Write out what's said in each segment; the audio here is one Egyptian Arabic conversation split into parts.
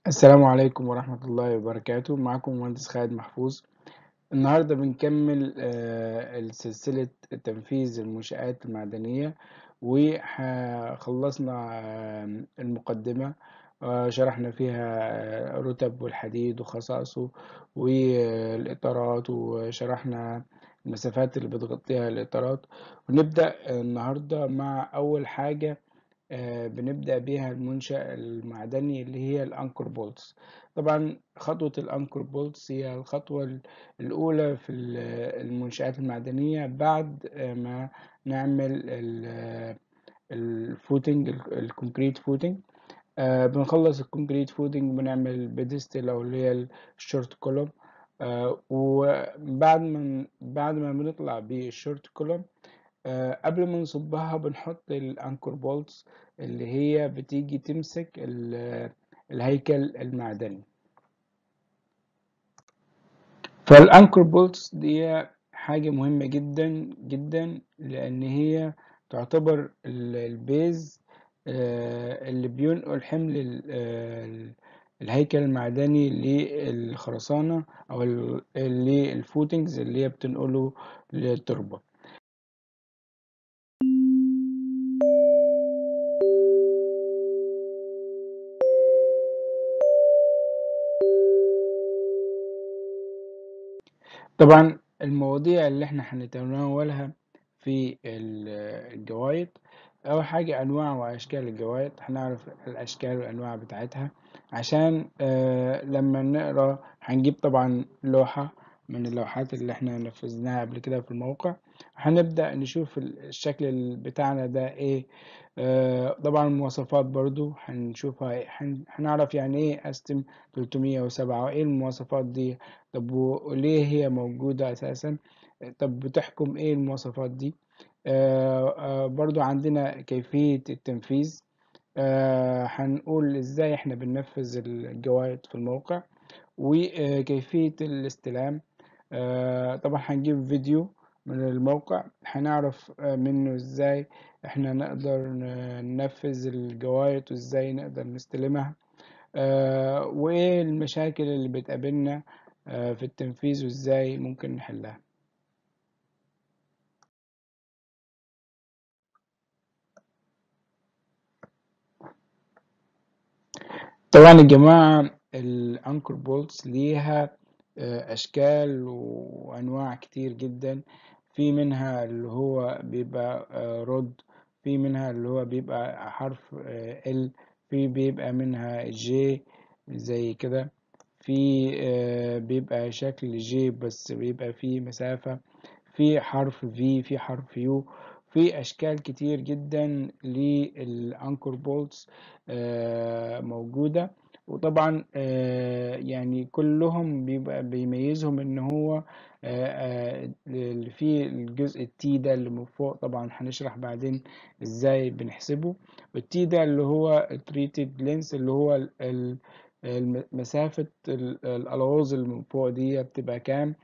السلام عليكم ورحمة الله وبركاته معكم مهندس خالد محفوظ النهاردة بنكمل آه، سلسلة تنفيذ المنشآت المعدنية وخلصنا آه، المقدمة آه، شرحنا فيها آه، رتب والحديد وخصائصه والإطارات وشرحنا المسافات اللي بتغطيها الإطارات ونبدأ النهاردة مع أول حاجة آه، بنبدأ بيها المنشأ المعدني اللي هي الأنكر بولتس طبعا خطوة الأنكر بولتس هي الخطوة ال- الأولى في ال- المنشآت المعدنية بعد آه، ما نعمل ال- الفوتنج ال- الكونكريت فوتنج آه بنخلص الكونكريت فوتنج بنعمل بيدستل أو اللي هي الشورت كولوم آه وبعد ما بعد ما بنطلع بالشورت كولوم آه، قبل ما نصبها بنحط الانكر بولتس اللي هي بتيجي تمسك ال- الهيكل المعدني فالانكر بولتس دي حاجة مهمة جدا جدا لأن هي تعتبر ال- البيز آه، اللي بينقل حمل ال- آه، الهيكل المعدني للخرسانة أو ال- للفوتنجز اللي هي بتنقله للتربة طبعا المواضيع اللي احنا هنتناولها في ال- الجوايد أول حاجة أنواع وأشكال الجوايد هنعرف الأشكال والأنواع بتاعتها عشان آه لما نقرأ هنجيب طبعا لوحة من اللوحات اللي احنا نفذناها قبل كده في الموقع هنبدأ نشوف ال- الشكل ال- بتاعنا ده ايه آه طبعا المواصفات برضو هنشوفها هن- هنعرف يعني ايه استم 307 وايه المواصفات دي طب وليه هي موجودة أساسا طب بتحكم إيه المواصفات دي آه آه برضو عندنا كيفية التنفيذ آه هنقول إزاي إحنا بننفذ الجوائد في الموقع وكيفية الاستلام آه طبعا هنجيب فيديو من الموقع هنعرف آه، منه إزاي إحنا نقدر ننفذ الجوائد وإزاي نقدر نستلمها آه، وإيه المشاكل اللي بتقابلنا آه، في التنفيذ وإزاي ممكن نحلها طبعا يا جماعة الأنكر بولتس ليها آه، أشكال وأنواع كتير جدا في منها اللي هو بيبقى آه، رود في منها اللي هو بيبقى حرف ال في بيبقى منها جي زي كده في آه، بيبقى شكل جي بس بيبقى فيه مسافة في حرف في في حرف يو في أشكال كتير جدا للأنكر بولتس موجودة وطبعا آه، يعني كلهم بيبقى بيميزهم ان هو آه، آه، اللي فيه الجزء التي ده اللي من فوق طبعا هنشرح بعدين ازاي بنحسبه والتي ده اللي هو التريتد لينس اللي هو ال- ال- الم- مسافة ال- الألواز اللي من فوق دي بتبقى كام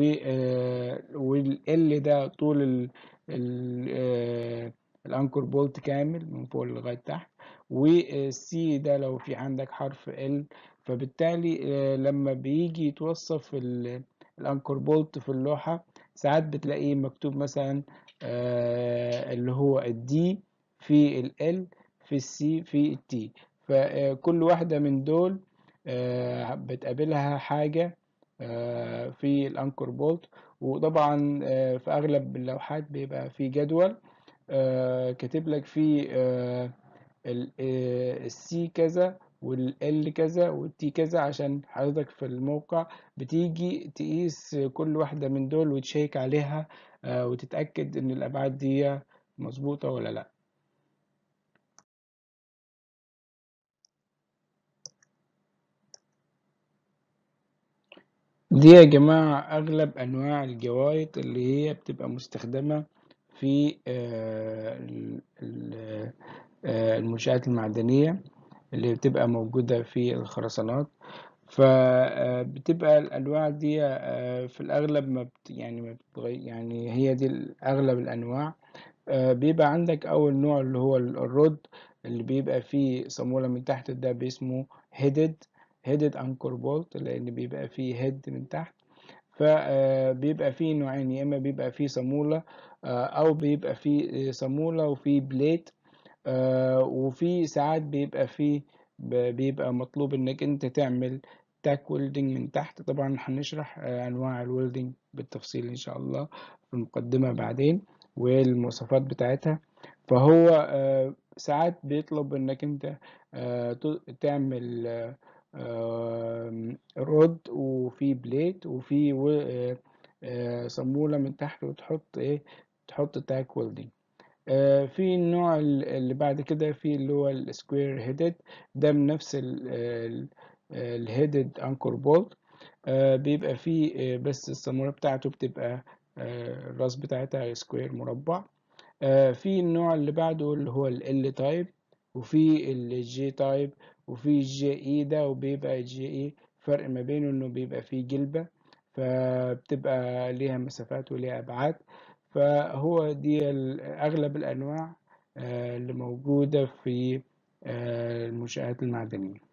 والال ده طول ال ال آه، الأنكر بولت كامل من فوق لغاية تحت والسي ده لو في عندك حرف ال فبالتالي آه، لما بيجي يتوصف ال- الأنكر بولت في اللوحة ساعات بتلاقيه مكتوب مثلا آه، اللي هو الدي في ال في السي في التي فكل واحدة من دول آه، بتقابلها حاجة آه، في الأنكر بولت وطبعا آه، في أغلب اللوحات بيبقى في جدول آه، كاتب لك فيه آه، السي كذا والال كذا والتي كذا عشان حضرتك في الموقع بتيجي تقيس كل واحدة من دول وتشيك عليها آه، وتتأكد إن الأبعاد دي مظبوطة ولا لأ دي يا جماعة أغلب أنواع الجوايد اللي هي بتبقى مستخدمة في آه، ال- ال- آه، المنشآت المعدنية اللي بتبقى موجودة في الخرسانات فبتبقى الأنواع دي آه، في الأغلب ما بت يعني ما بتتغير يعني هي دي أغلب الأنواع آه، بيبقى عندك أول نوع اللي هو ال- الرود اللي بيبقى فيه صامولة من تحت ده باسمه هيدد هيدد انكر بولت لان بيبقى فيه هيد من تحت فبيبقى فيه نوعين يا اما بيبقى فيه صامولة او بيبقى فيه صامولة وفيه بليت وفي ساعات بيبقى فيه بيبقى مطلوب انك انت تعمل تاك ويلدنج من تحت طبعا هنشرح انواع الويلدنج بالتفصيل ان شاء الله في المقدمة بعدين والمواصفات بتاعتها فهو ساعات بيطلب انك انت تعمل رود وفي بليت وفي صامولة من تحت وتحط ايه تحط تاك ويلدنج في النوع اللي بعد كده في اللي هو السكوير هيدد ده من نفس الهيدد انكر بولت بيبقى فيه بس الصامولة بتاعته بتبقى الراس بتاعتها سكوير مربع في النوع اللي بعده اللي هو ال تايب وفي الجي تايب وفي الجي اي ده وبيبقى الجي اي فرق ما بينه انه بيبقى فيه جلبة فبتبقى ليها مسافات وليها ابعاد فهو دي اغلب الانواع اللي موجودة في المنشآت المعدنية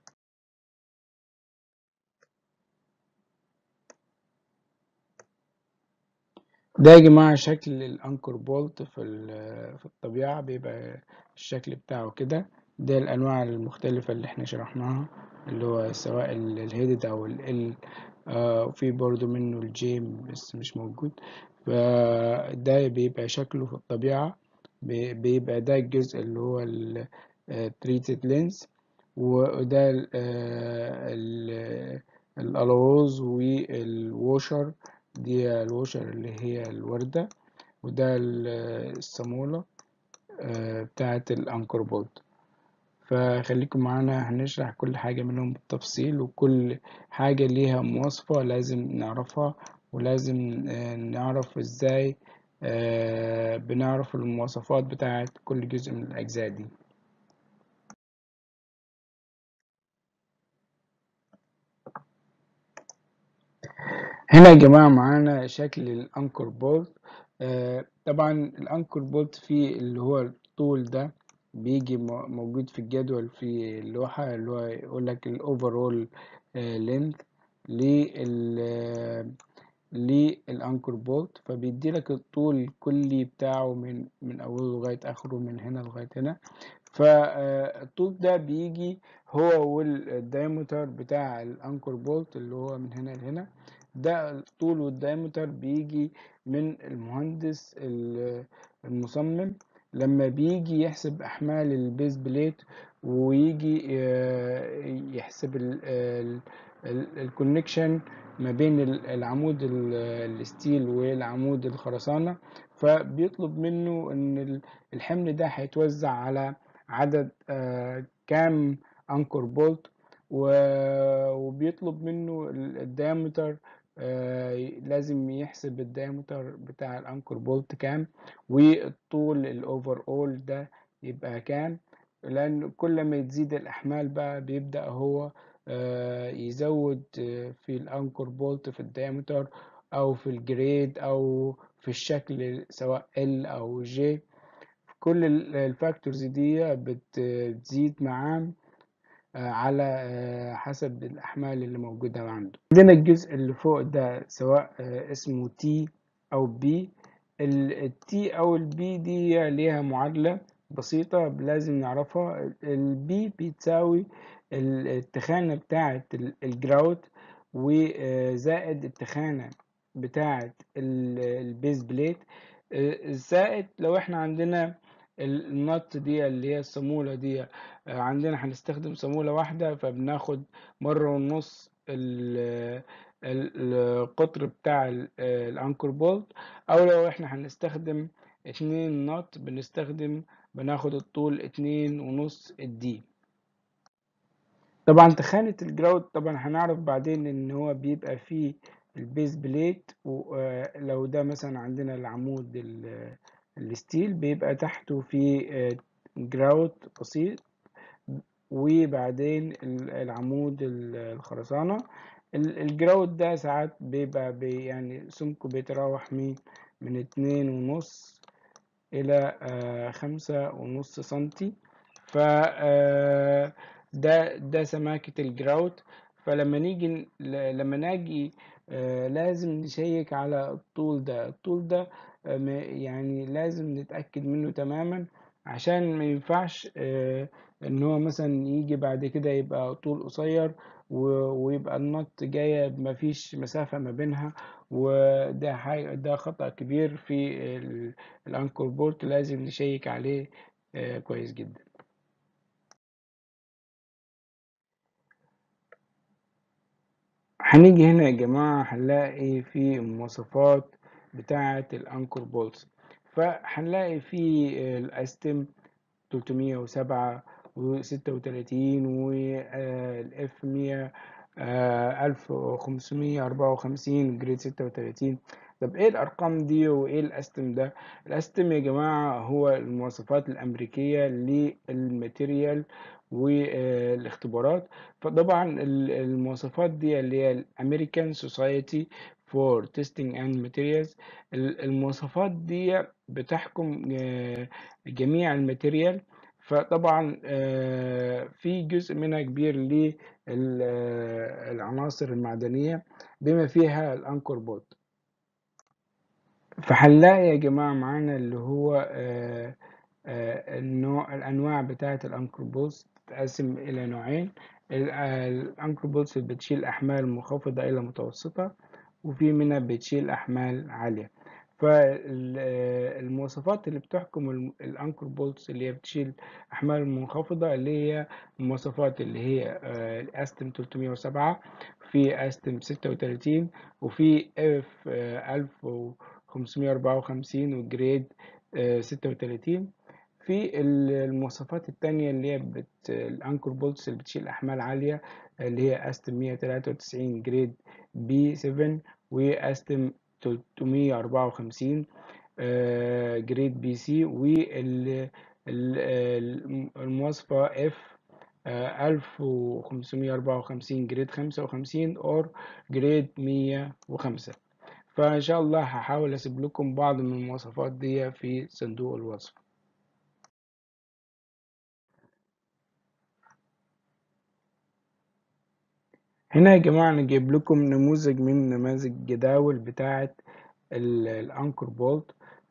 ده يا جماعة شكل الأنكر بولت في في الطبيعة بيبقى الشكل بتاعه كده ده الأنواع المختلفة اللي احنا شرحناها اللي هو سواء الهيدد أو ال آه وفي برضو منه الجيم بس مش موجود فده بيبقى شكله في الطبيعة بيبقى ده الجزء اللي هو التريتد لينس وده الألوز والوشر دي الوشر اللي هي الوردة وده الصامولة بتاعة الأنكر بولت فخليكم معانا هنشرح كل حاجة منهم بالتفصيل وكل حاجة ليها مواصفة لازم نعرفها ولازم نعرف ازاي بنعرف المواصفات بتاعة كل جزء من الأجزاء دي هنا يا جماعة معانا شكل الأنكر بولت آه طبعا الأنكر بولت فيه اللي هو الطول ده بيجي موجود في الجدول في اللوحة اللي هو يقولك الأوفرول لينث لل للأنكر بولت فبيدي لك الطول الكلي بتاعه من من أوله لغاية آخره من هنا لغاية هنا فالطول ده بيجي هو والدايمتر بتاع الأنكر بولت اللي هو من هنا لهنا ده الطول والدايمتر بيجي من المهندس المصمم لما بيجي يحسب أحمال البيز بليت ويجي يحسب الكونكشن ما بين العمود الستيل والعمود الخرسانة فبيطلب منه ان الحمل ده هيتوزع على عدد كام انكر بولت وبيطلب منه الديامتر لازم يحسب الديامتر بتاع الانكر بولت كام والطول الاوفر اول ده يبقى كام لان كل ما تزيد الاحمال بقى بيبدأ هو يزود في الانكر بولت في الديامتر او في الجريد او في الشكل سواء ال او جي كل الفاكتورز دي بتزيد معاه على حسب الأحمال اللي موجودة عنده عندنا الجزء اللي فوق ده سواء اسمه تي أو بي التي أو البي دي ليها معادلة بسيطة لازم نعرفها البي بتساوي التخانة بتاعة الجراوت وزائد التخانة بتاعة البيز بليت زائد لو احنا عندنا النط دي اللي هي الصامولة دي عندنا هنستخدم صامولة واحدة فبناخد مرة ونص القطر بتاع الانكر بولت او لو احنا هنستخدم اتنين نط بنستخدم بناخد الطول اتنين ونص الدي طبعا تخانة الجراوت طبعا هنعرف بعدين ان هو بيبقى فيه البيز بليت ولو ده مثلا عندنا العمود الستيل بيبقى تحته في جراوت بسيط وبعدين العمود الخرسانة الجراوت ده ساعات بيبقى بي يعني سمكه بيتراوح من من اتنين ونص إلى خمسة ونص سنتي ف ده ده سماكة الجراوت فلما نيجي ن- ل- لما نجي آه، لازم نشيك على الطول ده الطول ده آه، ما- يعني لازم نتأكد منه تماما عشان ما ينفعش آه، ان هو مثلا يجي بعد كده يبقى طول قصير و- ويبقى النط جاية مفيش مسافة ما بينها وده حاجة ده خطأ كبير في ال- الأنكور بورت لازم نشيك عليه آه، كويس جدا هنيجي هنا يا جماعة هنلاقي في المواصفات بتاعة الأنكور بولز فهنلاقي في الأستم 307 وستة وتلاتين والإف مية ألف وخمسمية أربعة وخمسين جريد ستة وتلاتين طب إيه الأرقام دي وإيه الأستم ده؟ الأستم يا جماعة هو المواصفات الأمريكية للماتيريال والاختبارات فطبعا ال- المواصفات دي اللي هي الأمريكان سوسايتي فور تيستينج اند ماتيريالز المواصفات دي بتحكم آه، جميع الماتيريال فطبعا آه، في جزء منها كبير للعناصر المعدنية بما فيها الأنكر بوت فهنلاقي يا جماعة معانا اللي هو آه، آه، النوع الأنواع بتاعة الأنكر بوتس تتقسم إلى نوعين ال- آه، الأنكر بوتس اللي بتشيل أحمال منخفضة إلى متوسطة وفي منها بتشيل أحمال عالية فالمواصفات اللي بتحكم الم- الأنكر بولتس اللي هي بتشيل أحمال منخفضة اللي هي المواصفات اللي هي آه، الأستم 307 في أستم 36 وفي اف 1554 وجريد آه، 36 في ال- المواصفات التانية اللي هي بت... الأنكر بولتس اللي بتشيل أحمال عالية اللي هي أستم 193 جريد بي 7 وأستم 354 آه، جريد بي سي والمواصفة اف 1554 جريد 55 اور جريد 105 فإن شاء الله هحاول أسيب لكم بعض من المواصفات دي في صندوق الوصف هنا يا جماعة أنا جايب لكم نموذج من نماذج جداول بتاعة ال- الأنكر بولت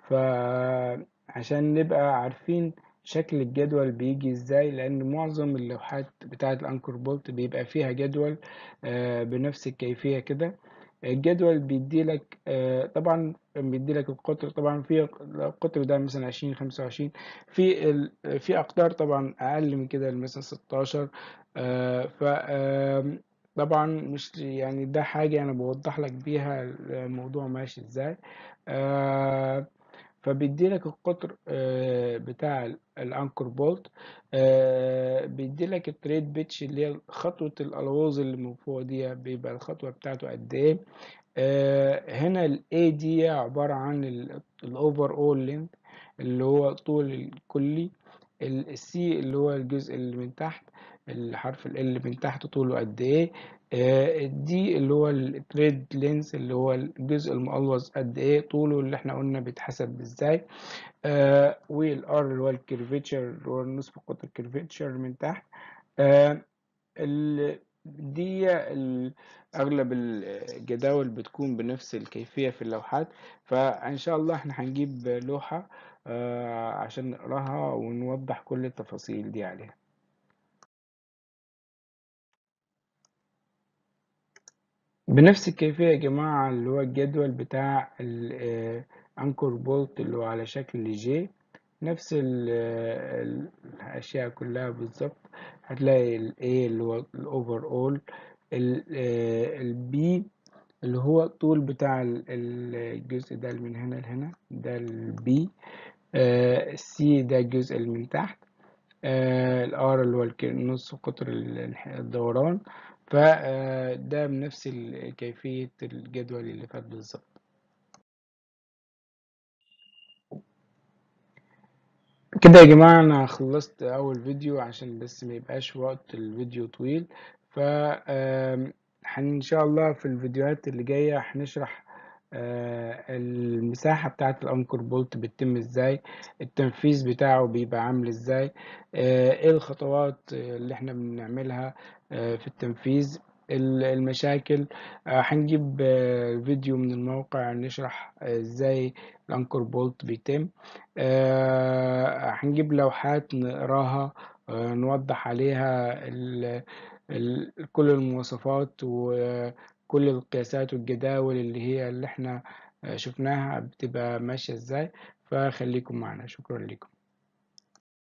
فعشان نبقى عارفين شكل الجدول بيجي ازاي لأن معظم اللوحات بتاعة الأنكر بولت بيبقى فيها جدول آه، بنفس الكيفية كده الجدول بيديلك آه، طبعا بيديلك القطر طبعا في القطر ده مثلا عشرين خمسة وعشرين في ال- في أقدار طبعا أقل من كده مثلا ستاشر ف آم، طبعا مش يعني ده حاجة أنا بوضح لك بيها الموضوع ماشي ازاي آه، فبيديلك القطر آه، بتاع ال- الانكر بولت آه، بيديلك التريد بيتش اللي هي خطوة الألغاز اللي من فوق دي بيبقى الخطوة بتاعته قد ايه آه، هنا ال A دي عبارة عن الأوفر أول لينث اللي هو الطول الكلي ال C اللي هو الجزء اللي من تحت الحرف ال اللي من تحت طوله قد ايه دي اللي هو التريد لينس اللي هو الجزء المقلوص قد ايه طوله اللي احنا قلنا بيتحسب ازاي آه والار اللي هو الكيرفيتشر اللي هو نصف قطر الكيرفيتشر من تحت آه ال- دي ال- أغلب الجداول بتكون بنفس الكيفية في اللوحات فإن شاء الله احنا هنجيب لوحة آه، عشان نقراها ونوضح كل التفاصيل دي عليها بنفس الكيفية يا جماعة اللي هو الجدول بتاع الأنكور بولت اللي هو على شكل جي نفس ال- ال- الأشياء كلها بالظبط هتلاقي ال A اللي هو الأوفر أول ال B اللي هو الطول بتاع ال- ال- الجزء ده اللي من هنا لهنا ده ال B السي ده الجزء اللي من تحت الار اللي هو الك- نص قطر ال- الح- الدوران فده بنفس ال- كيفية الجدول اللي فات بالظبط كده يا جماعة أنا خلصت أول فيديو عشان بس ما يبقاش وقت الفيديو طويل ف آم، هن- إن شاء الله في الفيديوهات اللي جاية هنشرح آه، المساحة بتاعة الأنكر بولت بتتم ازاي التنفيذ بتاعه بيبقى عامل ازاي آه، ايه الخطوات اللي احنا بنعملها آه، في التنفيذ ال- المشاكل آه، هنجيب آه، فيديو من الموقع نشرح ازاي الأنكر بولت بيتم آه، هنجيب لوحات نقراها آه، نوضح عليها ال- ال- كل المواصفات وكل القياسات والجداول اللي هي اللي احنا آه، شفناها بتبقى ماشية ازاي فخليكم معنا شكرا لكم